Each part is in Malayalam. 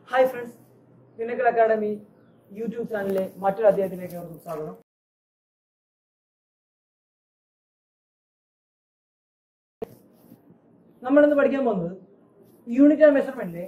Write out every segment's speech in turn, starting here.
hi friends Pinnacle academy YouTube ചാനലിലെ മറ്റൊരു അധ്യായത്തിലേക്ക് അവർക്ക് സ്വാഗതം നമ്മളിന്ന് പഠിക്കാൻ പോകുന്നത് യൂണിറ്റ് ആൻഡ് മെഷർമെന്റിലെ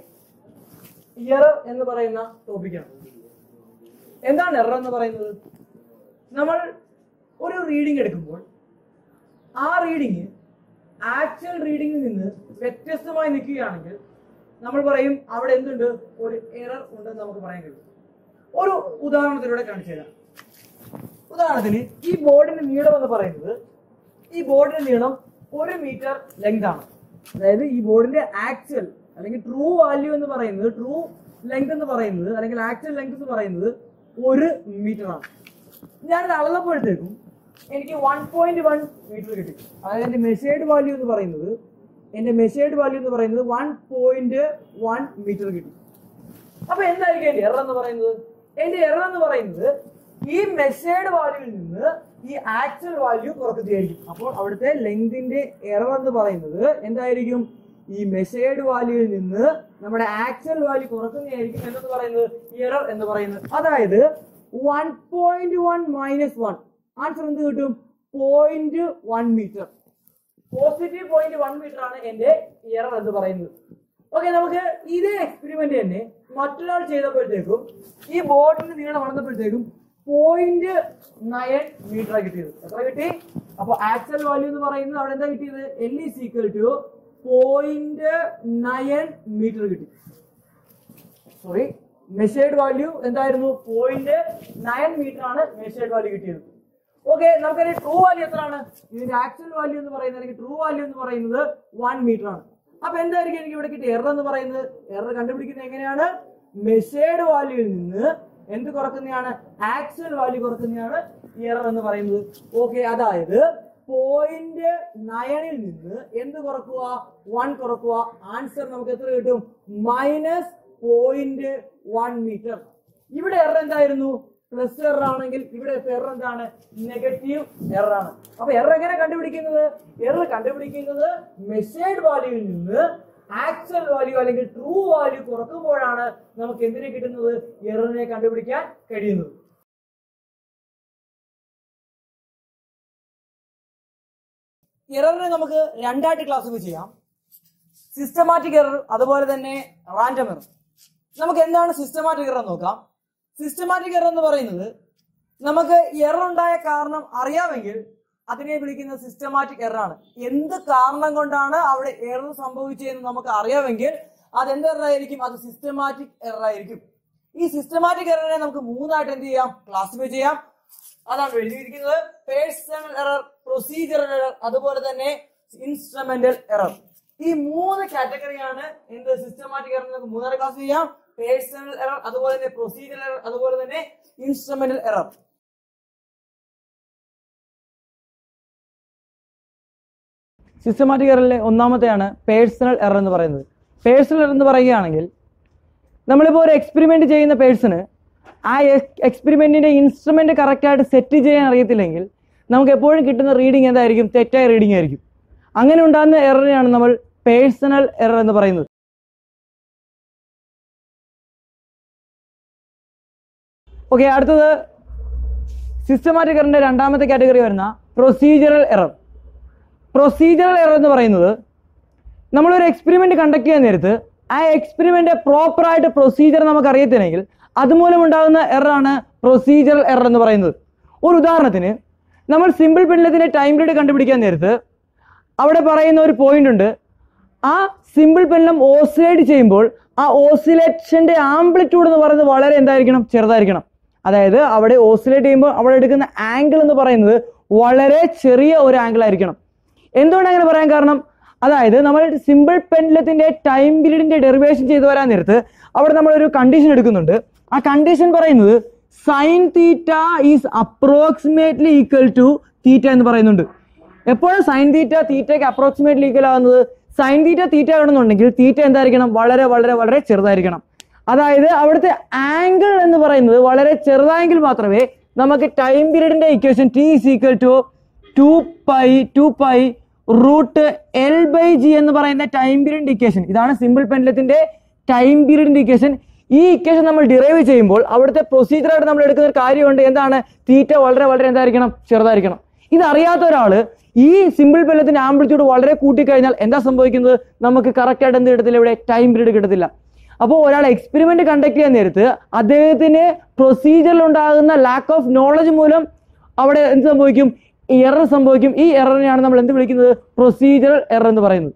എറർ എന്ന് പറയുന്ന ടോപ്പിക്കാണ് എന്താണ് എറർ എന്ന് പറയുന്നത് നമ്മൾ ഒരു റീഡിംഗ് എടുക്കുമ്പോൾ ആ റീഡിങ് ആക്ച്വൽ റീഡിങ്ങിൽ നിന്ന് വ്യത്യസ്തമായി നിൽക്കുകയാണെങ്കിൽ നമ്മൾ പറയും അവിടെ എന്തുണ്ട് ഒരു എറർ ഉണ്ടെന്ന് നമുക്ക് പറയാൻ കഴിയും ഒരു ഉദാഹരണത്തിലൂടെ കാണിച്ചു തരാം ഉദാഹരണത്തിന് ഈ ബോർഡിന്റെ നീളം എന്ന് പറയുന്നത് ഈ ബോർഡിന്റെ നീളം ഒരു മീറ്റർ ലെങ്ത് ആണ് അതായത് ഈ ബോർഡിന്റെ ആക്ച്വൽ അല്ലെങ്കിൽ ട്രൂ വാല്യൂ എന്ന് പറയുന്നത് ട്രൂ ലെങ്ത് എന്ന് പറയുന്നത് അല്ലെങ്കിൽ ആക്ച്വൽ ലെങ്ത് എന്ന് പറയുന്നത് ഒരു മീറ്റർ ആണ് ഞാനിത് അളന്നപ്പോഴത്തേക്കും എനിക്ക് വൺ പോയിന്റ് വൺ മീറ്റർ കിട്ടി അതായത് എന്റെ മെഷേർഡ് വാല്യൂ എന്ന് പറയുന്നത് എന്റെ മെഷേർഡ് വാല്യൂ എന്ന് പറയുന്നത് വൺ പോയിന്റ് വൺ മീറ്റർ കിട്ടി അപ്പൊ എന്തായിരിക്കും എന്റെ എറർ എന്ന് പറയുന്നത് എന്റെ എറർ എന്ന് പറയുന്നത് ഈ മെഷേർഡ് വാല്യൂവിൽ നിന്ന് ഈ ആക്ച്വൽ വാല്യൂ കുറയ്ക്കുകയായിരിക്കും അപ്പോൾ അവിടുത്തെ ലെങ്തിന്റെ എറർ എന്ന് പറയുന്നത് എന്തായിരിക്കും ഈ മെഷേർഡ് വാല്യൂവിൽ നിന്ന് നമ്മുടെ ആക്ച്വൽ വാല്യൂ കുറയ്ക്കുന്നതായിരിക്കും എന്ന് പറയുന്നത് എറർ എന്ന് പറയുന്നത് അതായത് one point one minus one answer എന്ത് കിട്ടും point one metre positive point one metre ആണ് എന്റെ എറർ എന്ന് പറയുന്നത് ഓക്കെ നമുക്ക് ഇതേ എക്സ്പെരിമെന്റ് തന്നെ മറ്റൊരാൾ ചെയ്തപ്പോഴത്തേക്കും ഈ ബോർഡിന് നീളം വളർന്നപ്പോഴത്തേക്കും പോയിന്റ് നയൻ മീറ്റർ കിട്ടിയത് എത്ര കിട്ടി അപ്പൊ ആക്ച്വൽ വാല്യൂ എന്ന് പറയുന്നത് അവിടെ എന്താ കിട്ടിയത് L is equal to point nine metre കിട്ടി സോറി മെഷേർഡ് വാല്യൂ എന്തായിരുന്നു പോയിന്റ് നയൻ മീറ്റർ ആണ് മെഷേർഡ് വാല്യൂ കിട്ടിയത് ഓക്കെ നമുക്കറിയാം ട്രൂ വാല്യൂ എത്രയാണ് ഇതിന്റെ ആക്ച്വൽ വാല്യൂ എന്ന് പറയുന്നത് അല്ലെങ്കിൽ ട്രൂ വാല്യൂ എന്ന് പറയുന്നത് വൺ മീറ്റർ ആണ് അപ്പൊ എന്തായിരിക്കും എനിക്ക് ഇവിടെ കിട്ടിയ എറർ എന്ന് പറയുന്നത് എറർ കണ്ടുപിടിക്കുന്നത് എങ്ങനെയാണ് മെഷേർഡ് വാല്യൂവിൽ നിന്ന് എന്ത് കുറക്കുന്നതാണ് ആക്ച്വൽ വാല്യൂ കുറക്കുന്നതാണ് എറർ എന്ന് പറയുന്നത് ഓക്കെ അതായത് പോയിന്റ് നയനിൽ നിന്ന് എന്ത് കുറക്കുക വൺ കുറക്കുക ആൻസർ നമുക്ക് എത്ര കിട്ടും മൈനസ് പോയിന്റ് വൺ മീറ്റർ ഇവിടെ എറർ എന്തായിരുന്നു പ്ലസ് എറർ ആണെങ്കിൽ ഇവിടെ എറർ എന്താണ് നെഗറ്റീവ് എറർ ആണ് അപ്പൊ എറർ എങ്ങനെ കണ്ടുപിടിക്കുന്നത് എറർ കണ്ടുപിടിക്കുന്നത് മെഷേർഡ് വാല്യൂവിൽ നിന്ന് ആക്ച്വൽ വാല്യൂ അല്ലെങ്കിൽ ട്രൂ വാല്യൂ കുറക്കുമ്പോഴാണ് നമുക്ക് എന്തിനെ കിട്ടുന്നത് എററിനെ കണ്ടുപിടിക്കാൻ കഴിയുന്നത് എററിനെ നമുക്ക് രണ്ടായിട്ട് ക്ലാസ്സിഫൈ ചെയ്യാം സിസ്റ്റമാറ്റിക് എറർ അതുപോലെ തന്നെ റാൻഡം എറർ നമുക്ക് എന്താണ് സിസ്റ്റമാറ്റിക് എറർ നോക്കാം സിസ്റ്റമാറ്റിക് എറർ എന്ന് പറയുന്നത് നമുക്ക് എറർ ഉണ്ടായ കാരണം അറിയാമെങ്കിൽ അതിനെ വിളിക്കുന്ന സിസ്റ്റമാറ്റിക് എറർ ആണ് എന്ത് കാരണം കൊണ്ടാണ് അവിടെ എറർ സംഭവിച്ചതെന്ന് നമുക്ക് അറിയാമെങ്കിൽ അത് എന്ത് എറർ ആയിരിക്കും അത് സിസ്റ്റമാറ്റിക് എറർ ആയിരിക്കും ഈ സിസ്റ്റമാറ്റിക് എററിനെ നമുക്ക് മൂന്നായിട്ട് എന്ത് ചെയ്യാം ക്ലാസിഫൈ ചെയ്യാം അതാണ് എഴുതിയിരിക്കുന്നത് പേഴ്സണൽ എറർ പ്രൊസീജിയറൽ എറർ അതുപോലെ തന്നെ ഇൻസ്ട്രുമെന്റൽ എറർ ഈ മൂന്ന് കാറ്റഗറിയാണ് എന്ത് സിസ്റ്റമാറ്റിക് എറർ നമുക്ക് മൂന്നര ക്ലാസ് ചെയ്യാം പേഴ്സണൽ എറർ അതുപോലെ തന്നെ പ്രൊസീജിയറൽ എറർ അതുപോലെ തന്നെ ഇൻസ്ട്രുമെന്റൽ എറർ സിസ്റ്റമാറ്റിക് എററിലെ ഒന്നാമത്തെയാണ് പേഴ്സണൽ എറർ എന്ന് പറയുന്നത് പേഴ്സണൽ എറർ എന്ന് പറയുകയാണെങ്കിൽ നമ്മളിപ്പോൾ ഒരു എക്സ്പെരിമെന്റ് ചെയ്യുന്ന പേഴ്സണ് ആ എക്സ്പെരിമെന്റിന്റെ ഇൻസ്ട്രുമെന്റ് കറക്റ്റായിട്ട് സെറ്റ് ചെയ്യാൻ അറിയത്തില്ലെങ്കിൽ നമുക്ക് എപ്പോഴും കിട്ടുന്ന റീഡിംഗ് എന്തായിരിക്കും തെറ്റായ റീഡിംഗ് ആയിരിക്കും അങ്ങനെ ഉണ്ടാകുന്ന എററിനെയാണ് നമ്മൾ പേഴ്സണൽ എറർ എന്ന് പറയുന്നത് ഓക്കെ അടുത്തത് സിസ്റ്റമാറ്റിക് എററിന്റെ രണ്ടാമത്തെ കാറ്റഗറി വരുന്ന പ്രൊസീജിയറൽ എറർ പ്രൊസീജിയറൽ എറർ എന്ന് പറയുന്നത് നമ്മളൊരു എക്സ്പെരിമെന്റ് കണ്ടക്ട് ചെയ്യാൻ നേരത്ത് ആ എക്സ്പെരിമെന്റ് പ്രോപ്പറായിട്ട് പ്രൊസീജിയർ നമുക്ക് അറിയത്തില്ലെങ്കിൽ അതുമൂലം ഉണ്ടാകുന്ന എററാണ് പ്രൊസീജിയറൽ എറർ എന്ന് പറയുന്നത് ഒരു ഉദാഹരണത്തിന് നമ്മൾ സിമ്പിൾ പെൻഡലത്തിന്റെ ടൈം പീരീഡ് കണ്ടുപിടിക്കാൻ നേരത്ത് അവിടെ പറയുന്ന ഒരു പോയിന്റ് ഉണ്ട് ആ സിമ്പിൾ പെൻഡലം ഓസിലേറ്റ് ചെയ്യുമ്പോൾ ആ ഓസിലേഷന്റെ ആംപ്ലിറ്റ്യൂഡ് എന്ന് പറയുന്നത് വളരെ എന്തായിരിക്കണം ചെറുതായിരിക്കണം അതായത് അവിടെ ഓസിലേറ്റ് ചെയ്യുമ്പോൾ അവിടെ എടുക്കുന്ന ആംഗിൾ എന്ന് പറയുന്നത് വളരെ ചെറിയ ഒരു ആംഗിൾ ആയിരിക്കണം എന്തുകൊണ്ട് അങ്ങനെ പറയാൻ കാരണം അതായത് നമ്മൾ സിമ്പിൾ പെൻഡലത്തിന്റെ ടൈം പീരീഡിന്റെ ഡെറിവേഷൻ ചെയ്തു വരാൻ നേരത്ത് അവിടെ നമ്മൾ ഒരു കണ്ടീഷൻ എടുക്കുന്നുണ്ട് ആ കണ്ടീഷൻ പറയുന്നത് sine theta is approximately equal to theta എന്ന് പറയുന്നുണ്ട് എപ്പോഴും സൈൻ തീറ്റ തീറ്റയ്ക്ക് അപ്രോക്സിമേറ്റ്ലി ഈക്വൽ ആവുന്നത് സൈൻ തീറ്റ തീറ്റ ആണെന്നുണ്ടെങ്കിൽ തീറ്റ എന്തായിരിക്കണം വളരെ വളരെ വളരെ ചെറുതായിരിക്കണം അതായത് അവിടുത്തെ ആംഗിൾ എന്ന് പറയുന്നത് വളരെ ചെറുതായെങ്കിൽ മാത്രമേ നമുക്ക് ടൈം പീരീഡിന്റെ equation T is equal to two pi two pi root L by G എന്ന് പറയുന്ന ടൈം പീരീഡ് ഇക്വേഷൻ ഇതാണ് സിമ്പിൾ പെൻഡലത്തിന്റെ ടൈം പീരീഡ് ഇക്വേഷൻ ഈ ഇക്വേഷൻ നമ്മൾ ഡിറൈവ് ചെയ്യുമ്പോൾ അവിടുത്തെ പ്രൊസീജിയറായിട്ട് നമ്മൾ എടുക്കുന്ന ഒരു കാര്യമുണ്ട് എന്താണ് തീറ്റ വളരെ വളരെ എന്തായിരിക്കണം ചെറുതായിരിക്കണം ഇത് അറിയാത്ത ഒരാൾ ഈ സിമ്പിൾ ബലത്തിന്റെ ആംപ്ലിറ്റ്യൂഡ് വളരെ കൂട്ടിക്കഴിഞ്ഞാൽ എന്താ സംഭവിക്കുന്നത് നമുക്ക് കറക്റ്റ് ആയിട്ട് എന്ത് കിട്ടത്തില്ല ഇവിടെ ടൈം പീരീഡ് കിട്ടത്തില്ല അപ്പോൾ ഒരാൾ എക്സ്പെരിമെന്റ് കണ്ടക്ട് ചെയ്യാൻ നേരത്ത് അദ്ദേഹത്തിന് പ്രൊസീജിയറിൽ ഉണ്ടാകുന്ന ലാക്ക് ഓഫ് നോളജ് മൂലം അവിടെ എന്ത് സംഭവിക്കും എറർ സംഭവിക്കും ഈ എററിനെയാണ് നമ്മൾ എന്ത് വിളിക്കുന്നത് പ്രൊസീജിയറൽ എറർ എന്ന് പറയുന്നത്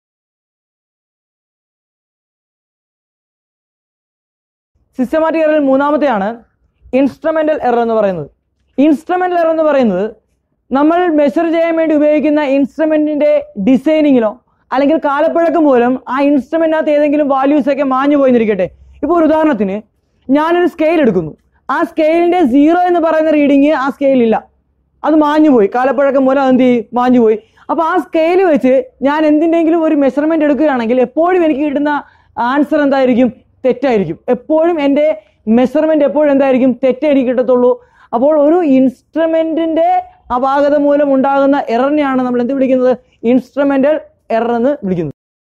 സിസ്റ്റമാറ്റിക് എററിൽ മൂന്നാമത്തെയാണ് ഇൻസ്ട്രുമെന്റൽ എറർ എന്ന് പറയുന്നത് ഇൻസ്ട്രുമെന്റൽ എറർ എന്ന് പറയുന്നത് നമ്മൾ മെഷർ ചെയ്യാൻ വേണ്ടി ഉപയോഗിക്കുന്ന ഇൻസ്ട്രുമെന്റിന്റെ ഡിസൈനിങ്ങിലോ അല്ലെങ്കിൽ കാലപ്പഴക്കം മൂലം ആ ഇൻസ്ട്രുമെന്റിനകത്ത് ഏതെങ്കിലും വാല്യൂസ് ഒക്കെ മാഞ്ഞു പോയിരിക്കട്ടെ ഇപ്പോൾ ഒരു ഉദാഹരണത്തിന് ഞാനൊരു സ്കെയിൽ എടുക്കുന്നു ആ സ്കെയിലിന്റെ സീറോ എന്ന് പറയുന്ന റീഡിങ് ആ സ്കെയിലില്ല അത് മാഞ്ഞു പോയി കാലപ്പഴക്കം മൂലം എന്ത് ചെയ്യും മാഞ്ഞു പോയി അപ്പൊ ആ സ്കെയിൽ വെച്ച് ഞാൻ എന്തിൻ്റെങ്കിലും ഒരു മെഷർമെന്റ് എടുക്കുകയാണെങ്കിൽ എപ്പോഴും എനിക്ക് കിട്ടുന്ന ആൻസർ എന്തായിരിക്കും തെറ്റായിരിക്കും എപ്പോഴും എൻ്റെ മെഷർമെന്റ് എപ്പോഴും എന്തായിരിക്കും തെറ്റേ എനിക്ക് കിട്ടത്തുള്ളൂ അപ്പോൾ ഒരു ഇൻസ്ട്രുമെന്റിന്റെ അപാകത മൂലം ഉണ്ടാകുന്ന എററിനെയാണ് നമ്മൾ എന്ത് വിളിക്കുന്നത് ഇൻസ്ട്രുമെന്റൽ എറർ എന്ന് വിളിക്കുന്നത്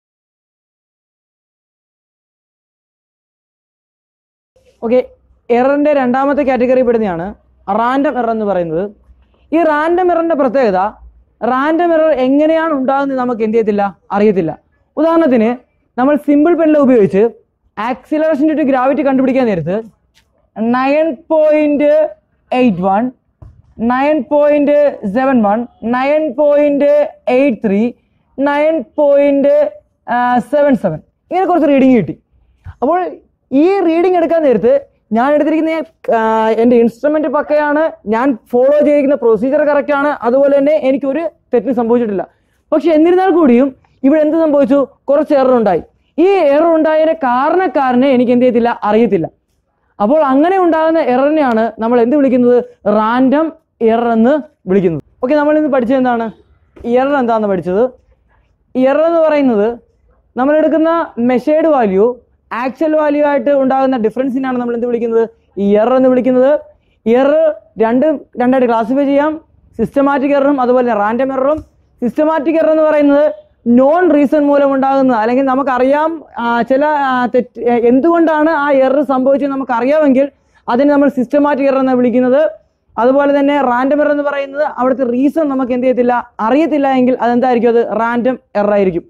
ഓക്കെ എററിന്റെ രണ്ടാമത്തെ കാറ്റഗറി പെടുന്നതാണ് റാൻഡം എറർ എന്ന് പറയുന്നത് ഈ റാൻഡം എററിന്റെ പ്രത്യേകത റാൻഡം എറർ എങ്ങനെയാണ് ഉണ്ടാകുന്നത് നമുക്ക് എന്ത് ചെയ്യത്തില്ല അറിയത്തില്ല ഉദാഹരണത്തിന് നമ്മൾ സിമ്പിൾ പെൻല ഉപയോഗിച്ച് ആക്സിലറേഷൻ ടു ഗ്രാവിറ്റി കണ്ടുപിടിക്കാൻ നേരത്ത് nine point eight one nine point seven one nine point eight three nine point seven seven ഇങ്ങനെ കുറച്ച് റീഡിങ് കിട്ടി അപ്പോൾ ഈ റീഡിങ് എടുക്കാൻ നേരത്ത് ഞാൻ എടുത്തിരിക്കുന്ന ആ, എൻ്റെ ഇൻസ്ട്രുമെന്റ് പക്കയാണ് ഞാൻ ഫോളോ ചെയ്തിരിക്കുന്ന പ്രൊസീജിയർ കറക്റ്റ് ആണ് അതുപോലെ തന്നെ എനിക്കൊരു തെറ്റും സംഭവിച്ചിട്ടില്ല പക്ഷെ എന്നിരുന്നാൽ കൂടിയും ഇവിടെ എന്ത് സംഭവിച്ചു കുറച്ച് എറർ ഉണ്ടായി ഈ എറർ ഉണ്ടായതിന്റെ കാരണക്കാരനെ എനിക്ക് എന്ത് ചെയ്യത്തില്ല അറിയത്തില്ല അപ്പോൾ അങ്ങനെ ഉണ്ടാകുന്ന എററിനെയാണ് നമ്മൾ എന്ത് വിളിക്കുന്നത് റാൻഡം എറർ എന്ന് വിളിക്കുന്നത് ഓക്കെ നമ്മൾ ഇന്ന് പഠിച്ചത് എന്താണ് എറർ എന്താണെന്ന് പഠിച്ചത് എറർ എന്ന് പറയുന്നത് നമ്മൾ എടുക്കുന്ന മെഷേർഡ് വാല്യൂ ആക്ച്വൽ വാല്യൂ ആയിട്ട് ഉണ്ടാകുന്ന ഡിഫറൻസിനാണ് നമ്മൾ എന്ത് വിളിക്കുന്നത് ഈ എറർ എന്ന് വിളിക്കുന്നത് എറർ രണ്ട് രണ്ടായിട്ട് ക്ലാസിഫൈ ചെയ്യാം സിസ്റ്റമാറ്റിക് എററും അതുപോലെ റാൻഡം എററും സിസ്റ്റമാറ്റിക് എറർ എന്ന് പറയുന്നത് നോൺ റീസൺ മൂലം ഉണ്ടാകുന്നത് അല്ലെങ്കിൽ നമുക്കറിയാം ആ, ചില ആ, തെറ്റ് എ, എന്തുകൊണ്ടാണ് ആ എറർ സംഭവിച്ചത് നമുക്കറിയാമെങ്കിൽ അതിനെ നമ്മൾ സിസ്റ്റമാറ്റിക് എറർ എന്ന് വിളിക്കുന്നത് അതുപോലെ തന്നെ റാൻഡം എറർ എന്ന് പറയുന്നത് അവിടുത്തെ റീസൺ നമുക്ക് എന്ത് ചെയ്യത്തില്ല അറിയത്തില്ല എങ്കിൽ അതെന്തായിരിക്കും അത് റാൻഡം എറർ ആയിരിക്കും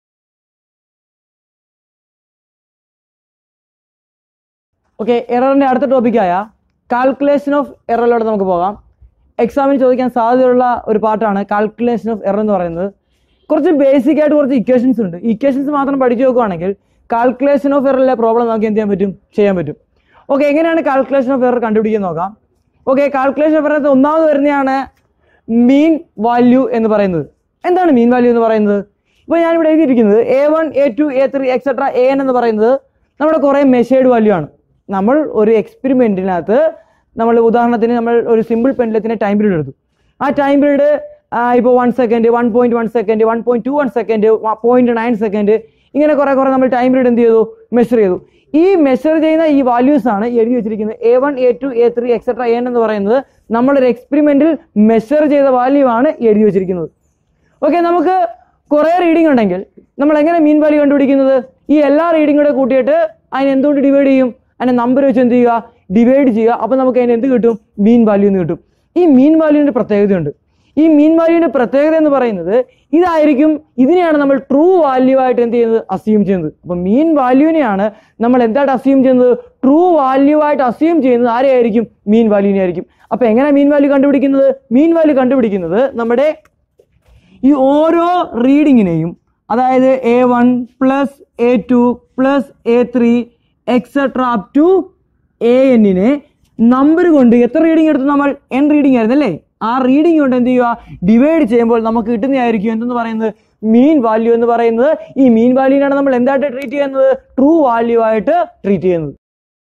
ഓക്കെ എററിന്റെ അടുത്ത ടോപ്പിക്കായ കാൽക്കുലേഷൻ ഓഫ് എററിലൂടെ നമുക്ക് പോകാം എക്സാമിന് ചോദിക്കാൻ സാധ്യതയുള്ള ഒരു പാർട്ടാണ് കാൽക്കുലേഷൻ ഓഫ് എറർ എന്ന് പറയുന്നത് കുറച്ച് ബേസിക് ആയിട്ട് കുറച്ച് ഇക്വേഷൻസ് ഉണ്ട് ഇക്വേഷൻസ് മാത്രം പഠിച്ചു നോക്കുവാണെങ്കിൽ കാൽക്കുലേഷൻ ഓഫ് എററിലെ പ്രോബ്ലം നമുക്ക് എന്ത് ചെയ്യാൻ പറ്റും ചെയ്യാൻ പറ്റും ഓക്കെ എങ്ങനെയാണ് കാൽക്കുലേഷൻ ഓഫ് എറർ കണ്ടുപിടിക്കാൻ നോക്കാം ഓക്കെ കാൽക്കുലേഷൻ ഓഫ് എറർ ഒന്നാമത് വരുന്നതാണ് മീൻ വാല്യൂ എന്ന് പറയുന്നത് എന്താണ് മീൻ വാല്യൂ എന്ന് പറയുന്നത് ഇപ്പോൾ ഞാനിവിടെ എഴുതിയിരിക്കുന്നത് A one A two A three etcetera A N എന്ന് പറയുന്നത് നമ്മുടെ കുറേ മെഷേർഡ് വാല്യൂ ആണ് നമ്മൾ ഒരു എക്സ്പെരിമെൻറ്റിനകത്ത് നമ്മൾ ഉദാഹരണത്തിന് നമ്മൾ ഒരു സിമ്പിൾ പെൻഡലത്തിന് ടൈം പീരീഡ് എടുത്തു ആ ടൈം പീരീഡ് ഇപ്പോൾ one second one point one second one point two one second point nine second ഇങ്ങനെ കുറേ കുറേ നമ്മൾ ടൈം പീരീഡ് എന്ത് ചെയ്തു മെഷർ ചെയ്തു ഈ മെഷർ ചെയ്യുന്ന ഈ വാല്യൂസ് ആണ് എഴുതി വെച്ചിരിക്കുന്നത് A one A two A three etcetera N എന്ന് പറയുന്നത് നമ്മളൊരു എക്സ്പെരിമെന്റിൽ മെഷർ ചെയ്ത വാല്യൂ ആണ് എഴുതി വെച്ചിരിക്കുന്നത് ഓക്കെ നമുക്ക് കുറേ റീഡിംഗ് ഉണ്ടെങ്കിൽ നമ്മൾ എങ്ങനെ മീൻ വാല്യൂ കണ്ടുപിടിക്കുന്നത് ഈ എല്ലാ റീഡിംഗ് കൂടെ കൂട്ടിയിട്ട് അതിനെ എന്തുകൊണ്ട് ഡിവൈഡ് ചെയ്യും അതിനെ നമ്പർ വെച്ച് എന്ത് ചെയ്യുക ഡിവൈഡ് ചെയ്യുക അപ്പോൾ നമുക്ക് അതിന് എന്ത് കിട്ടും മീൻ വാല്യൂ എന്ന് കിട്ടും ഈ മീൻ വാല്യൂവിൻ്റെ പ്രത്യേകതയുണ്ട് ഈ മീൻ വാല്യൂവിൻ്റെ പ്രത്യേകത എന്ന് പറയുന്നത് ഇതായിരിക്കും ഇതിനെയാണ് നമ്മൾ ട്രൂ വാല്യൂ ആയിട്ട് എന്ത് ചെയ്യുന്നത് അസ്യൂം ചെയ്യുന്നത് അപ്പോൾ മീൻ വാല്യൂവിനെയാണ് നമ്മൾ എന്തായിട്ട് അസ്യൂം ചെയ്യുന്നത് ട്രൂ വാല്യൂ ആയിട്ട് അസ്യൂം ചെയ്യുന്നത് ആരെയായിരിക്കും മീൻ വാല്യൂവിനെ ആയിരിക്കും അപ്പോൾ എങ്ങനെ മീൻ വാല്യൂ കണ്ടുപിടിക്കുന്നത് മീൻ വാല്യൂ കണ്ടുപിടിക്കുന്നത് നമ്മുടെ ഈ ഓരോ റീഡിങ്ങിനെയും അതായത് A one plus A two plus A three etcetera up to A എന്നിനെ നമ്പർ കൊണ്ട് എത്ര റീഡിംഗ് എടുത്തു നമ്മൾ എൻ റീഡിംഗ് ആയിരുന്നു അല്ലേ ആ റീഡിംഗ് കൊണ്ട് എന്ത് ചെയ്യുക ഡിവൈഡ് ചെയ്യുമ്പോൾ നമുക്ക് കിട്ടുന്നതായിരിക്കും എന്തെന്ന് പറയുന്നത് മീൻ വാല്യൂ എന്ന് പറയുന്നത് ഈ മീൻ വാല്യൂവിനാണ് നമ്മൾ എന്തായിട്ട് ട്രീറ്റ് ചെയ്യുന്നത് ട്രൂ വാല്യൂ ആയിട്ട് ട്രീറ്റ് ചെയ്യുന്നത്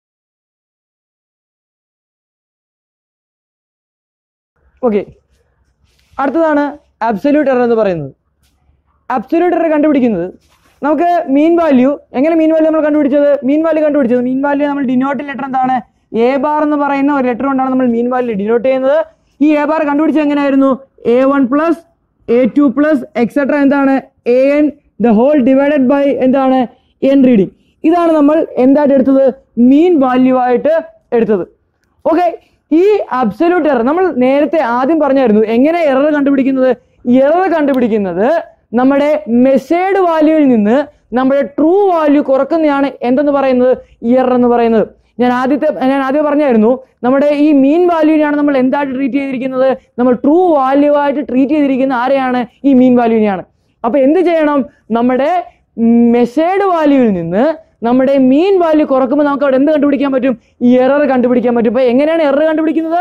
ഓക്കെ അടുത്തതാണ് അബ്സല്യൂട്ട് എറർ എന്ന് പറയുന്നത് അബ്സല്യൂട്ട് എറർ കണ്ടുപിടിക്കുന്നത് നമുക്ക് മീൻ വാല്യൂ എങ്ങനെ മീൻ വാല്യൂ നമ്മൾ കണ്ടുപിടിച്ചത് മീൻ വാല്യൂ കണ്ടുപിടിച്ചത് മീൻ വാല്യൂ നമ്മൾ ഡിനോട്ട് ലെറ്റർ എന്താണ് എ ബാർ എന്ന് പറയുന്ന ഒരു ലെറ്റർ കൊണ്ടാണ് നമ്മൾ മീൻ വാല്യൂ ഡിനോട്ട് ചെയ്യുന്നത് ഈ എ ബാർ കണ്ടുപിടിച്ചത് എങ്ങനെയായിരുന്നു A one plus A two plus etcetera എന്താണ് A N the whole divided by എന്താണ് എൻ റീഡിംഗ് ഇതാണ് നമ്മൾ എന്തായിട്ട് എടുത്തത് മീൻ വാല്യൂ ആയിട്ട് എടുത്തത് ഓക്കെ ഈ അബ്സല്യൂട്ട് എറർ നമ്മൾ നേരത്തെ ആദ്യം പറഞ്ഞായിരുന്നു എങ്ങനെ എറർ കണ്ടുപിടിക്കുന്നത് എറർ കണ്ടുപിടിക്കുന്നത് നമ്മുടെ മെസ്സേഡ് വാല്യൂവിൽ നിന്ന് നമ്മുടെ ട്രൂ വാല്യൂ കുറക്കുന്നതാണ് എന്തെന്ന് പറയുന്നത് എറർ എന്ന് പറയുന്നത് ഞാൻ ആദ്യത്തെ ഞാൻ ആദ്യം പറഞ്ഞായിരുന്നു നമ്മുടെ ഈ മീൻ വാല്യൂവിനെയാണ് നമ്മൾ എന്തായിട്ട് ട്രീറ്റ് ചെയ്തിരിക്കുന്നത് നമ്മൾ ട്രൂ വാല്യൂ ആയിട്ട് ട്രീറ്റ് ചെയ്തിരിക്കുന്ന ആരെയാണ് ഈ മീൻ വാല്യൂവിനെയാണ് അപ്പൊ എന്ത് ചെയ്യണം നമ്മുടെ മെസ്സേഡ് വാല്യൂവിൽ നിന്ന് നമ്മുടെ മീൻ വാല്യൂ കുറക്കുമ്പോൾ നമുക്ക് അവിടെ എന്ത് കണ്ടുപിടിക്കാൻ പറ്റും എറർ കണ്ടുപിടിക്കാൻ പറ്റും അപ്പൊ എങ്ങനെയാണ് എറർ കണ്ടുപിടിക്കുന്നത്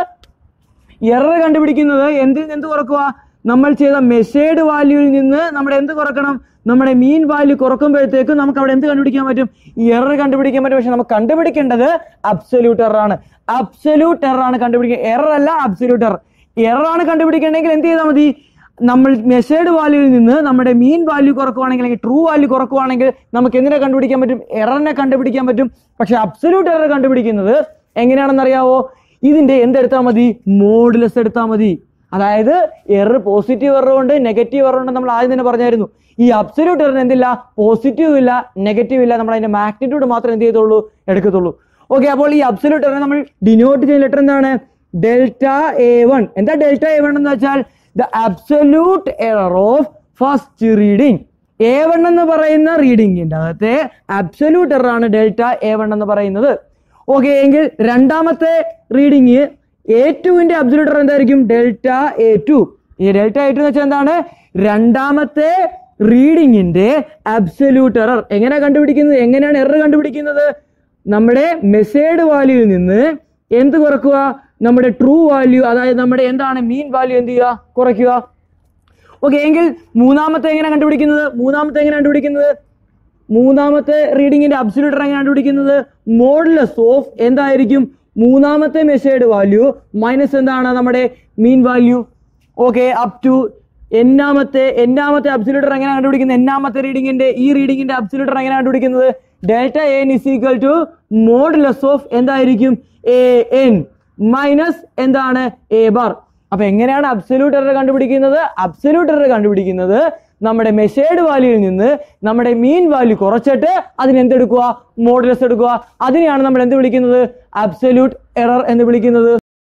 എറർ കണ്ടുപിടിക്കുന്നത് എന്തിൽ നിന്ന് എന്ത് കുറക്കുക നമ്മൾ ചെയ്ത മെസ്സേഡ് വാല്യൂവിൽ നിന്ന് നമ്മുടെ എന്ത് കുറക്കണം നമ്മുടെ മീൻ വാല്യൂ കുറക്കുമ്പോഴത്തേക്കും നമുക്ക് അവിടെ എന്ത് കണ്ടുപിടിക്കാൻ പറ്റും എറർ കണ്ടുപിടിക്കാൻ പറ്റും പക്ഷെ നമുക്ക് കണ്ടുപിടിക്കേണ്ടത് അബ്സല്യൂട്ട് എറർ ആണ് അബ്സല്യൂട്ട് എറർ ആണ് കണ്ടുപിടിക്കുക എറർ അല്ല അബ്സല്യൂട്ട് എറർ എറർ ആണ് കണ്ടുപിടിക്കണമെങ്കിൽ എന്ത് ചെയ്താൽ മതി നമ്മൾ മെസ്സേഡ് വാല്യൂവിൽ നിന്ന് നമ്മുടെ മീൻ വാല്യൂ കുറക്കുവാണെങ്കിൽ അല്ലെങ്കിൽ ട്രൂ വാല്യൂ കുറക്കുവാണെങ്കിൽ നമുക്ക് എന്തിനെ കണ്ടുപിടിക്കാൻ പറ്റും എററിനെ കണ്ടുപിടിക്കാൻ പറ്റും പക്ഷെ അബ്സല്യൂട്ട് എറർ കണ്ടുപിടിക്കുന്നത് എങ്ങനെയാണെന്ന് അറിയാവോ ഇതിന്റെ എന്തെടുത്താൽ മതി മോഡുലസ് എടുത്താൽ മതി അതായത് എറർ പോസിറ്റീവ് എറർ ഉണ്ട് നെഗറ്റീവ് എറർ ഉണ്ട് നമ്മൾ ആദ്യം തന്നെ പറഞ്ഞായിരുന്നു ഈ അബ്സല്യൂട്ട് എറർ എന്തില്ല പോസിറ്റീവ് ഇല്ല നെഗറ്റീവ് ഇല്ല നമ്മൾ അതിന്റെ മാഗ്നിറ്റ്യൂഡ് മാത്രം എന്ത് ചെയ്തുള്ളൂ എടുക്കത്തുള്ളൂ ഓക്കെ അപ്പോൾ ഈ അബ്സല്യൂട്ട് എറർ നമ്മൾ ഡിനോട്ട് ചെയ്യുന്ന ലെറ്റർ എന്താണ് ഡെൽറ്റ എ വൺ എന്താ ഡെൽറ്റ എ വൺ എന്ന് വെച്ചാൽ the absolute error of first reading A one എന്ന് പറയുന്ന റീഡിങ്ങിന്റെ അകത്തെ അബ്സല്യൂട്ട് എറർ ആണ് ഡെൽറ്റ എ വൺ എന്ന് പറയുന്നത് ഓക്കെ എങ്കിൽ രണ്ടാമത്തെ റീഡിങ് എ ടുവിന്റെ അബ്സല്യൂട്ട് എറർ എന്തായിരിക്കും ഡെൽറ്റ എ ടു ഈ ഡെൽറ്റ എ ടു എന്ന് വെച്ചാൽ എന്താണ് രണ്ടാമത്തെ റീഡിങ്ങിന്റെ അബ്സല്യൂട്ട് എറർ എങ്ങനെ കണ്ടുപിടിക്കുന്നത് എങ്ങനെയാണ് എറർ കണ്ടുപിടിക്കുന്നത് നമ്മുടെ മെസ്സേഡ് വാല്യൂവിൽ നിന്ന് എന്ത് കുറക്കുക നമ്മുടെ ട്രൂ വാല്യൂ അതായത് നമ്മുടെ എന്താണ് മീൻ വാല്യൂ എന്ത് ചെയ്യുക കുറയ്ക്കുക ഓക്കെ എങ്കിൽ മൂന്നാമത്തെ എങ്ങനെ കണ്ടുപിടിക്കുന്നത് മൂന്നാമത്തെ എങ്ങനെ കണ്ടുപിടിക്കുന്നത് മൂന്നാമത്തെ റീഡിങ്ങിന്റെ അബ്സല്യൂട്ട് എങ്ങനെ കണ്ടുപിടിക്കുന്നത് മോഡുലസ് ഓഫ് എന്തായിരിക്കും മൂന്നാമത്തെ മെസ്സേഡ് വാല്യൂ മൈനസ് എന്താണ് നമ്മുടെ mean value okay up to എന്നാമത്തെ എന്നാമത്തെ അബ്സല്യൂട്ടർ എങ്ങനെ കണ്ടുപിടിക്കുന്നത് എന്നാമത്തെ റീഡിങ്ങിന്റെ ഈ റീഡിങ്ങിന്റെ അബ്സല്യൂട്ടർ എങ്ങനെ കണ്ടുപിടിക്കുന്നത് delta N is equal to modulus of എന്തായിരിക്കും എ എൻ മൈനസ് എന്താണ് എ ബാർ അപ്പൊ എങ്ങനെയാണ് അബ്സല്യൂട്ട് എറർ കണ്ടുപിടിക്കുന്നത് അബ്സല്യൂട്ട് എറർ കണ്ടുപിടിക്കുന്നത് നമ്മുടെ മെഷേർഡ് വാല്യൂവിൽ നിന്ന് നമ്മുടെ മീൻ വാല്യൂ കുറച്ചിട്ട് അതിന് എന്തെടുക്കുക മോഡുലസ് എടുക്കുക അതിനെയാണ് നമ്മൾ എന്ത് വിളിക്കുന്നത് അബ്സല്യൂട്ട് എറർ എന്ന് വിളിക്കുന്നത്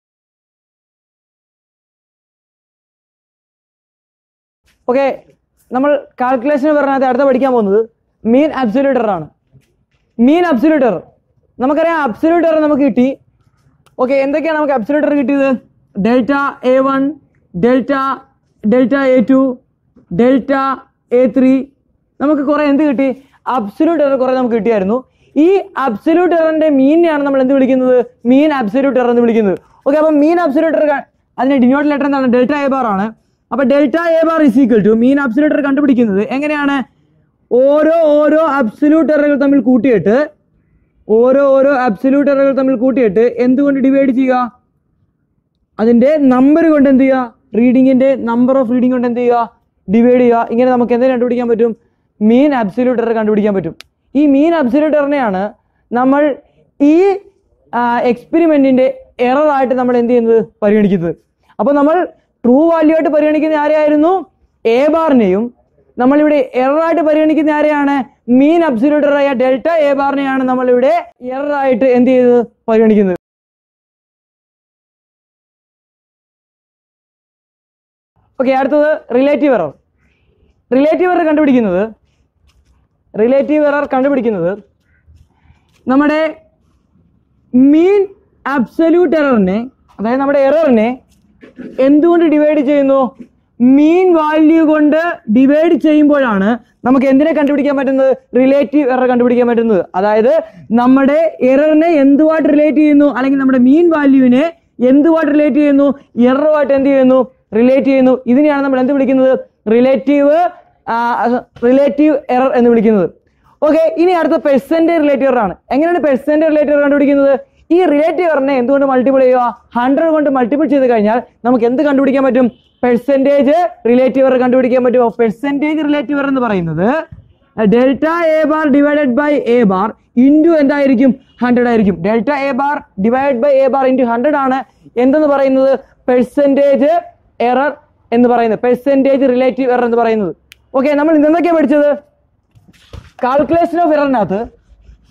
ഓക്കെ നമ്മൾ കാൽക്കുലേഷൻ പറഞ്ഞത് അടുത്ത പഠിക്കാൻ പോകുന്നത് മീൻ അബ്സല്യൂട്ട് എറർ ആണ് മീൻ അബ്സല്യൂട്ട് എറർ നമുക്കറിയാം അബ്സല്യൂട്ട് എറർ നമുക്ക് കിട്ടി ഓക്കെ എന്തൊക്കെയാണ് നമുക്ക് അബ്സല്യൂട്ട് എറർ കിട്ടിയത് delta A one delta delta A two delta A three നമുക്ക് കുറെ എന്ത് കിട്ടി അബ്സല്യൂട്ട് എറർ കുറെ നമുക്ക് കിട്ടിയായിരുന്നു ഈ അബ്സല്യൂട്ട് എററിന്റെ മീനിനെയാണ് നമ്മൾ എന്ത് വിളിക്കുന്നത് മീൻ അബ്സല്യൂട്ട് എറർ എന്ന് വിളിക്കുന്നത് ഓക്കെ അപ്പം മീൻ അബ്സല്യൂട്ട് എറർ അതിന്റെ ഡിനോട്ട് ലെറ്റർ എന്താണ് ഡെൽറ്റ എ ബാർ ആണ് അപ്പൊ delta A bar is equal to mean absolute error കണ്ടുപിടിക്കുന്നത് എങ്ങനെയാണ് ഓരോ ഓരോ അബ്സല്യൂട്ട് എററുകൾ തമ്മിൽ കൂട്ടിയിട്ട് ഓരോ ഓരോ അബ്സല്യൂട്ട് എററുകൾ തമ്മിൽ കൂട്ടിയിട്ട് എന്തുകൊണ്ട് ഡിവൈഡ് ചെയ്യുക അതിന്റെ നമ്പർ കൊണ്ട് എന്ത് ചെയ്യുക റീഡിങ്ങിന്റെ നമ്പർ ഓഫ് റീഡിംഗ് കൊണ്ട് എന്ത് ചെയ്യുക ഡിവൈഡ് ചെയ്യുക ഇങ്ങനെ നമുക്ക് എന്തെങ്കിലും കണ്ടുപിടിക്കാൻ പറ്റും മീൻ അബ്സല്യൂട്ട് എറർ കണ്ടുപിടിക്കാൻ പറ്റും ഈ മീൻ അബ്സല്യൂട്ട് എററിനെയാണ് നമ്മൾ ഈ എക്സ്പെരിമെന്റിന്റെ എറർ ആയിട്ട് നമ്മൾ എന്ത് ചെയ്യുന്നത് പരിഗണിക്കുന്നത് അപ്പോൾ നമ്മൾ ട്രൂ വാല്യൂ ആയിട്ട് പരിഗണിക്കുന്ന ആരെയായിരുന്നു എ ബാറിനെയും നമ്മളിവിടെ എറർ ആയിട്ട് പരിഗണിക്കുന്ന ആരെയാണ് മീൻ അബ്സല്യൂട്ട് എറർ ആയ ഡെൽറ്റ എ ബാറിനെയാണ് നമ്മളിവിടെ എറർ ആയിട്ട് എന്ത് ചെയ്തത് പരിഗണിക്കുന്നത് ഓക്കെ അടുത്തത് റിലേറ്റീവ് എറർ റിലേറ്റീവ് എറർ കണ്ടുപിടിക്കുന്നത് റിലേറ്റീവ് എറർ കണ്ടുപിടിക്കുന്നത് നമ്മുടെ മീൻ അബ്സല്യൂട്ട് എററിനെ അതായത് നമ്മുടെ എററിനെ എന്തുകൊണ്ട് ഡിവൈഡ് ചെയ്യുന്നു മീൻ വാല്യൂ കൊണ്ട് ഡിവൈഡ് ചെയ്യുമ്പോഴാണ് നമുക്ക് എന്തിനെ കണ്ടുപിടിക്കാൻ പറ്റുന്നത് റിലേറ്റീവ് എറർ കണ്ടുപിടിക്കാൻ പറ്റുന്നത് അതായത് നമ്മുടെ എററിനെ എന്തുമായിട്ട് റിലേറ്റ് ചെയ്യുന്നു അല്ലെങ്കിൽ നമ്മുടെ മീൻ വാല്യൂവിനെ എന്തുമായിട്ട് റിലേറ്റ് ചെയ്യുന്നു എററുമായിട്ട് എന്ത് ചെയ്യുന്നു റിലേറ്റ് ചെയ്യുന്നു ഇതിനെയാണ് നമ്മൾ എന്ത് വിളിക്കുന്നത് റിലേറ്റീവ് റിലേറ്റീവ് എറർ എന്ന് വിളിക്കുന്നത് ഓക്കെ ഇനി അടുത്ത പെർസെന്റേജ് റിലേറ്റീവ് എറർ ആണ് എങ്ങനെയാണ് പെർസെന്റേജ് റിലേറ്റീവ് എറർ കണ്ടുപിടിക്കുന്നത് ഈ റിലേറ്റീവ് എററിനെ എന്തുകൊണ്ട് മൾട്ടിപ്പിൾ ചെയ്യുക ഹൺഡ്രഡ് കൊണ്ട് മൾട്ടിപ്പിൾ ചെയ്ത് കഴിഞ്ഞാൽ നമുക്ക് എന്ത് കണ്ടുപിടിക്കാൻ പറ്റും പെർസെന്റേജ് റിലേറ്റീവ് എറർ കണ്ടുപിടിക്കാൻ പറ്റും പെർസെന്റേജ് റിലേറ്റീവ് എറർ എന്ന് പറയുന്നത് delta A bar divided by A bar into എന്തായിരിക്കും ഹൺഡ്രഡ് ആയിരിക്കും delta A bar divide by A bar into hundred ആണ് എന്തെന്ന് പറയുന്നത് പെർസെന്റേജ് എറർ എന്ന് പറയുന്നത് പെർസെന്റേജ് റിലേറ്റീവ് എറർ എന്ന് പറയുന്നത് ഓക്കെ നമ്മൾ ഇന്ന് എന്തൊക്കെയാണ് പഠിച്ചത് കാൽക്കുലേഷൻ ഓഫ് എററിനകത്ത്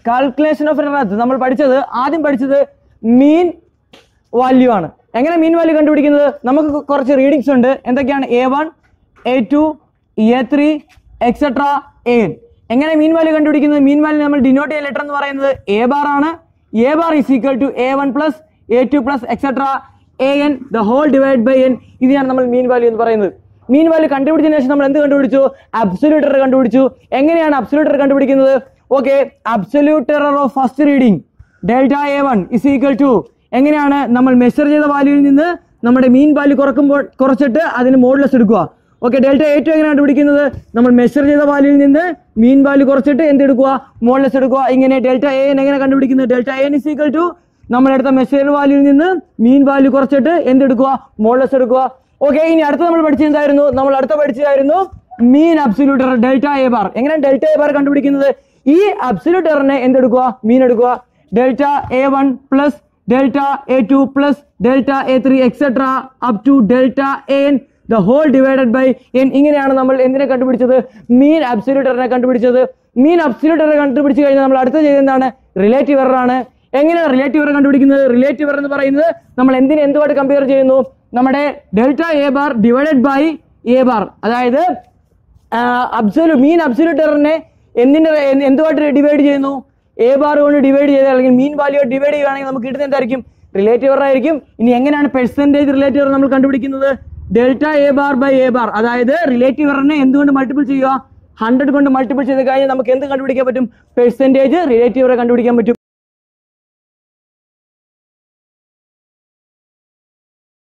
കാൽക്കുലേഷൻ ഓഫ് എറർ നമ്മൾ പഠിച്ചത് ആദ്യം പഠിച്ചത് മീൻ വാല്യൂ ആണ് എങ്ങനെ മീൻ വാല്യൂ കണ്ടുപിടിക്കുന്നത് നമുക്ക് കു- കുറച്ച് റീഡിങ്സ് ഉണ്ട് എന്തൊക്കെയാണ് A one A two A three etcetera A എങ്ങനെ മീൻ വാല്യൂ കണ്ടുപിടിക്കുന്നത് മീൻ വാല്യൂ നമ്മൾ ഡിനോട്ട് ചെയ്യുന്ന ലെറ്റർ എന്ന് പറയുന്നത് എ ബാർ ആണ് A bar is equal to A one plus A two plus etcetera A N the whole divide by N ഇതിനാണ് നമ്മൾ മീൻ വാല്യൂ എന്ന് പറയുന്നത് മീൻ വാല്യൂ കണ്ടുപിടിച്ചതിന് ശേഷം നമ്മൾ എന്ത് കണ്ടുപിടിച്ചു അബ്സൊല്യൂട്ട് എറർ കണ്ടുപിടിച്ചു എങ്ങനെയാണ് അബ്സൊല്യൂട്ട് എറർ കണ്ടുപിടിക്കുന്നത് okay absolute error of first reading delta A one is equal to എങ്ങനെയാണ് നമ്മൾ മെഷർ ചെയ്ത വാല്യൂവിൽ നിന്ന് നമ്മുടെ മീൻ വാല്യൂ കുറക്കുമ്പോൾ കുറച്ചിട്ട് അതിന് മോഡലസ് എടുക്കുക ഓക്കെ ഡെൽറ്റ എ ടു എങ്ങനെ കണ്ടുപിടിക്കുന്നത് നമ്മൾ മെഷർ ചെയ്ത വാല്യൂവിൽ നിന്ന് മീൻ വാല്യൂ കുറച്ചിട്ട് എന്ത് എടുക്കുക മോഡലസ് എടുക്കുക ഇങ്ങനെ ഡെൽറ്റ എ എങ്ങനെ കണ്ടുപിടിക്കുന്നത് delta A is equal to നമ്മളെടുത്ത മെഷർ വാല്യൂവിൽ നിന്ന് മീൻ വാല്യൂ കുറച്ചിട്ട് എന്തെടുക്കുക മോഡലസ് എടുക്കുക ഓക്കെ ഇനി അടുത്ത നമ്മൾ പഠിച്ചത് എന്തായിരുന്നു നമ്മൾ അടുത്ത പഠിച്ചതായിരുന്നു mean absolute error delta A bar എങ്ങനെയാണ് ഡെൽറ്റ എ ബാർ കണ്ടുപിടിക്കുന്നത് ഈ അബ്സല്യൂട്ട് എററിനെ എന്തെടുക്കുക മീൻ എടുക്കുക delta A one plus delta A two plus delta A three etcetera up to delta N the whole divided by N ഇങ്ങനെയാണ് നമ്മൾ എന്തിനെ കണ്ടുപിടിച്ചത് മീൻ അബ്സല്യൂട്ട് എററിനെ കണ്ടുപിടിച്ചത് മീൻ അബ്സല്യൂട്ട് എറർ കണ്ടുപിടിച്ച് കഴിഞ്ഞാൽ നമ്മൾ അടുത്ത ചെയ്തത് എന്താണ് റിലേറ്റീവ് എറർ ആണ് എങ്ങനെയാണ് റിലേറ്റീവ് എറർ കണ്ടുപിടിക്കുന്നത് റിലേറ്റീവ് എറർ എന്ന് പറയുന്നത് നമ്മൾ എന്തിനെ എന്തുമായിട്ട് കമ്പയർ ചെയ്യുന്നു നമ്മുടെ delta A bar divided by A bar അതായത് അബ്സലു മീൻ അബ്സല്യൂട്ട് എററിനെ എന്തിന്റെ എന്ത് എന്തുമായിട്ട് ഡിവൈഡ് ചെയ്യുന്നു എ ബാർ കൊണ്ട് ഡിവൈഡ് ചെയ്ത് അല്ലെങ്കിൽ മീൻ വാല്യൂ ഡിവൈഡ് ചെയ്യുകയാണെങ്കിൽ നമുക്ക് കിട്ടുന്നത് എന്തായിരിക്കും റിലേറ്റീവ് എറർ ആയിരിക്കും ഇനി എങ്ങനെയാണ് പെർസെന്റേജ് റിലേറ്റീവ് എറർ നമ്മൾ കണ്ടുപിടിക്കുന്നത് delta A bar by A bar അതായത് റിലേറ്റീവ് എററിനെ എന്തുകൊണ്ട് മൾട്ടിപ്പിൾ ചെയ്യുക ഹൺഡ്രഡ് കൊണ്ട് മൾട്ടിപ്പിൾ ചെയ്ത് കഴിഞ്ഞാൽ നമുക്ക് എന്ത് കണ്ടുപിടിക്കാൻ പറ്റും പെർസെന്റേജ് റിലേറ്റീവ് എറർ കണ്ടുപിടിക്കാൻ പറ്റും